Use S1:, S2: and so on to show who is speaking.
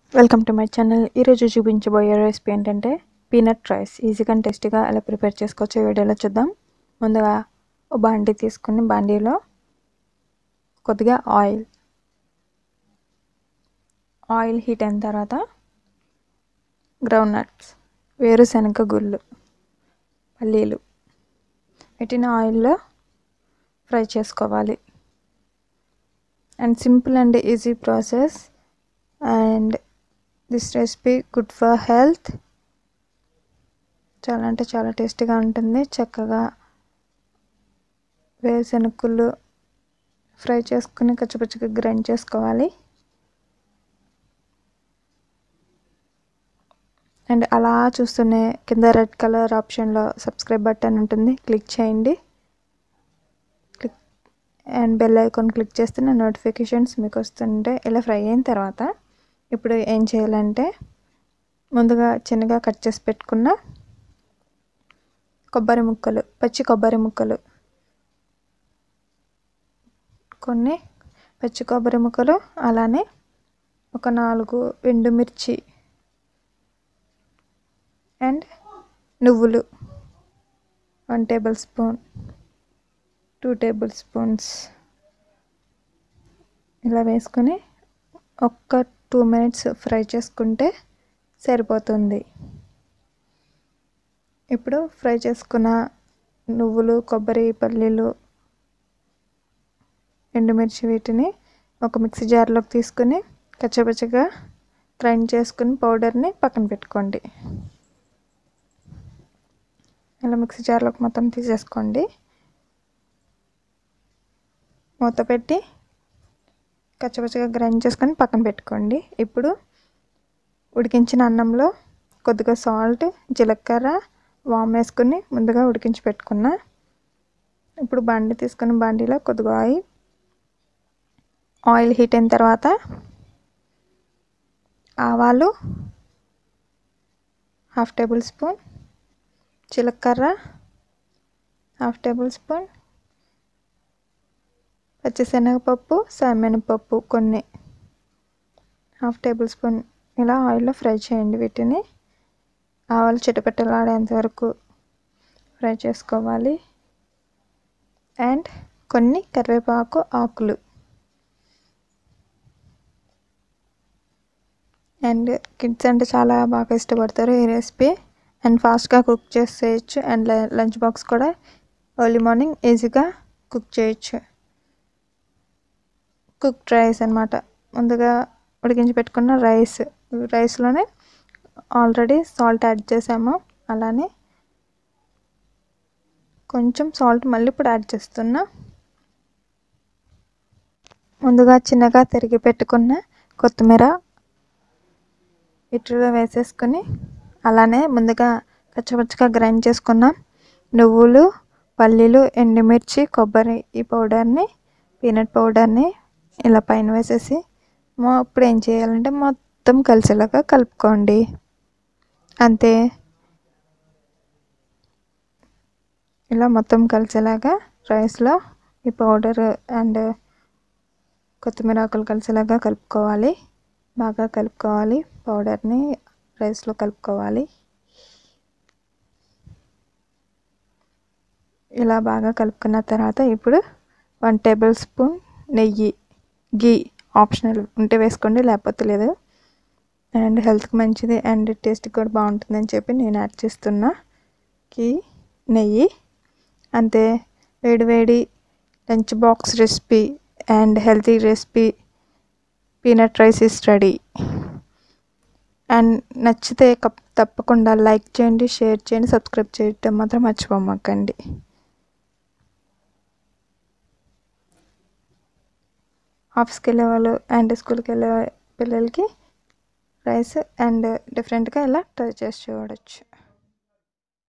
S1: welcome to my channel ఈరోజు చూపించబోయే recipe ఏంటంటే పీనట్ రైస్ ఈజీగా అండ్ టేస్టీగా ఎలా ప్రిపేర్ చేసుకోవచ్చో ఈ వీడియోలో చూద్దాం ముందుగా ఒక బాండీ తీసుకుని బాండీలో కొద్దిగా ఆయిల్ ఆయిల్ హీట్ అయిన తర్వాత గ్రౌండ్ నట్స్ వేరుశనగ గుళ్ళు పల్లీలు వీటిని ఆయిల్లో ఫ్రై చేసుకోవాలి and simple and easy process and this recipe good for health చాలా అంటే చాలా టేస్టీగా ఉంటుంది చక్కగా వేరుశనగలు ఫ్రై చేసుకుని కచ్చపచ్చగా గ్రైండ్ చేసుకోవాలి అండ్ అలా చూస్తూనే కింద రెడ్ కలర్ ఆప్షన్లో సబ్స్క్రైబ్ బటన్ ఉంటుంది క్లిక్ చేయండి click and bell icon click చేస్తే నా నోటిఫికేషన్స్ మీకు వస్తుంటే ఇలా ఫ్రై అయిన తర్వాత ఇప్పుడు ఏం చేయాలంటే ముందుగా చిన్నగా కట్ చేసి పెట్టుకున్న కొబ్బరి ముక్కలు పచ్చి కొబ్బరి ముక్కలు కొన్ని పచ్చి కొబ్బరి ముక్కలు అలానే ఒక నాలుగు ఎండుమిర్చి అండ్ నువ్వులు one tablespoon two tablespoons ఇలా వేసుకొని ఒక్క టూ మినిట్స్ ఫ్రై చేసుకుంటే సరిపోతుంది ఇప్పుడు ఫ్రై చేసుకున్న నువ్వులు కొబ్బరి పల్లీలు ఎండుమిర్చి వీటిని ఒక మిక్సీ జార్లోకి తీసుకుని కచ్చపచ్చగా గ్రైండ్ చేసుకుని పౌడర్ని పక్కన పెట్టుకోండి ఇలా మిక్సీ జార్లోకి మొత్తం తీసేసుకోండి మూత పెట్టి కచ్చపచ్చగా గ్రైండ్ చేసుకొని పక్కన పెట్టుకోండి ఇప్పుడు ఉడికించిన అన్నంలో కొద్దిగా సాల్ట్ జీలకర్ర వామ్ వేసుకుని ముందుగా ఉడికించి పెట్టుకున్నా ఇప్పుడు బండి తీసుకుని బండిలో కొద్దిగా ఆయిల్ ఆయిల్ హీట్ అయిన తర్వాత ఆవాలు హాఫ్ టేబుల్ స్పూన్ జీలకర్ర హాఫ్ టేబుల్ స్పూన్ పచ్చిశనగపప్పు సామినపప్పు కొన్ని హాఫ్ టేబుల్ స్పూన్ ఇలా ఆయిల్లో ఫ్రై చేయండి వీటిని ఆవాలు చిటపెట్టలాడేంత వరకు ఫ్రై చేసుకోవాలి అండ్ కొన్ని కరివేపాకు ఆకులు అండ్ కిడ్స్ అంటే చాలా బాగా ఇష్టపడతారు ఈ రెసిపీ అండ్ ఫాస్ట్గా కుక్ చేసేయచ్చు అండ్ లంచ్ బాక్స్ కూడా ఎర్లీ మార్నింగ్ ఈజీగా కుక్ చేయొచ్చు కుక్డ్ రైస్ అనమాట ముందుగా ఉడికించి పెట్టుకున్న రైస్ రైస్లోనే ఆల్రెడీ సాల్ట్ యాడ్ చేసాము అలానే కొంచెం సాల్ట్ మళ్ళీ ఇప్పుడు యాడ్ చేస్తున్నా ముందుగా చిన్నగా తరిగి పెట్టుకున్న కొత్తిమీర వీటిలో వేసేసుకుని అలానే ముందుగా కచ్చపచ్చగా గ్రైండ్ చేసుకున్న నువ్వులు పల్లీలు ఎండుమిర్చి కొబ్బరి ఈ పౌడర్ని పీనట్ పౌడర్ని ఇలా పైన వేసేసి ఇప్పుడు ఏం చేయాలంటే మొత్తం కలిసేలాగా కలుపుకోండి అంతే ఇలా మొత్తం కలిసేలాగా రైస్లో ఈ పౌడర్ అండ్ కొత్తిమీర ఆకులు కలిసేలాగా కలుపుకోవాలి బాగా కలుపుకోవాలి పౌడర్ని రైస్లో కలుపుకోవాలి ఇలా బాగా కలుపుకున్న తర్వాత ఇప్పుడు వన్ టేబుల్ స్పూన్ నెయ్యి గీ ఆప్షనల్ ఉంటే వేసుకోండి లేకపోతే లేదు అండ్ హెల్త్కి మంచిది అండ్ టేస్ట్ కూడా బాగుంటుందని చెప్పి నేను యాడ్ చేస్తున్నా గీ నెయ్యి అంతే వేడి వేడి lunch box recipe and healthy recipe peanut rice is ready and నచ్చితే తప్పకుండా లైక్ చేయండి షేర్ చేయండి సబ్స్క్రైబ్ చేయటం మాత్రం మర్చిపోమాకండి ఆఫీస్కి వెళ్ళే వాళ్ళు అండ్ స్కూల్కి వెళ్ళే పిల్లలకి రైస్ అండ్ డిఫరెంట్గా ఇలా ట్రై చేసి చూడవచ్చు